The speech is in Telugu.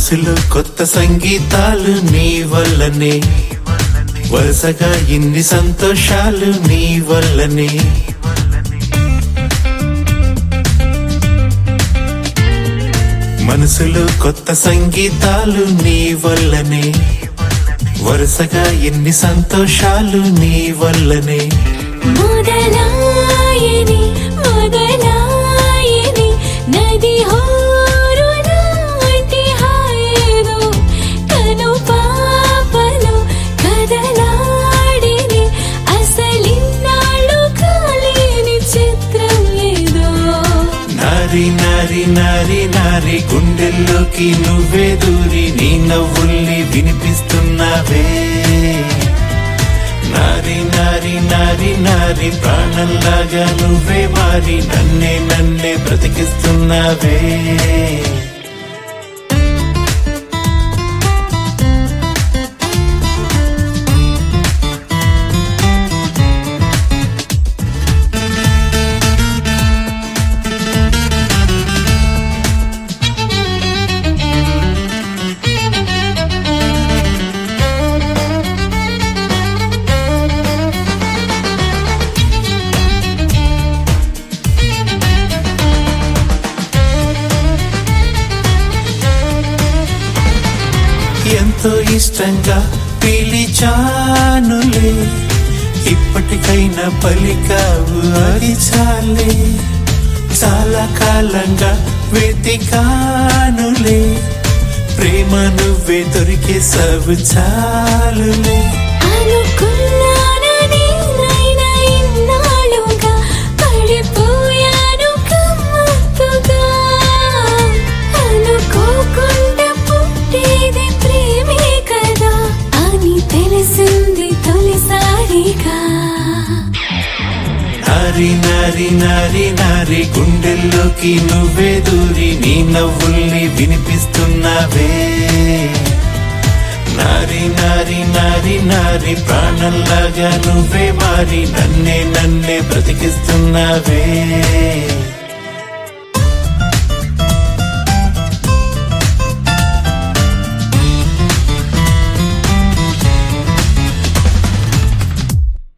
మనసులో కొత్త సంగీతాలు నీ వల్లనే వరుసగా ఇన్ని సంతోషాలు నీ వల్లనే మనసులో కొత్త సంగీతాలు నీ వల్లనే వరుసగా ఎన్ని సంతోషాలు నీ వల్లనే మొదలాయని మొదలాయని నది హోరులాంటి హాయేదో కను పాపలో కదలాడిని అసలిన్నాళ్ళు కాలేని చిత్రం ఏదో నారి నారి నారి నారి గుండెల్లోకి నువ్వే దూరి నీ నవ్వుల్ని వినిపిస్తున్నావే నారి నారి నారి నారి ప్రాణంలాగా నువ్వే మారి నన్నే నన్నే బ్రతికిస్తున్నావే ఎంతో ఇష్టంగా పిలిచానులే ఇప్పటికైనా పలికావు అది చాలే చాలా కాలంగా వెతికానులే ప్రేమ నువ్వే దొరికేసావు చాలులే అనుకున్నానని నైనా ఇన్నాళ్ళుగా పడిపోయాను గమ్మత్తుగా అనుకోకుండా పుట్టేది ప్రేమే కదా అని తెలిసింది తొలిసారిగా నారి నారి నారి నారి గుండెల్లోకి నువ్వే దూరి నీ నవ్వుల్ని వినిపిస్తున్నావే నారి నారి నారి నారి ప్రాణంలాగా నువ్వే మారి నన్నే నన్నే బ్రతికిస్తున్నావే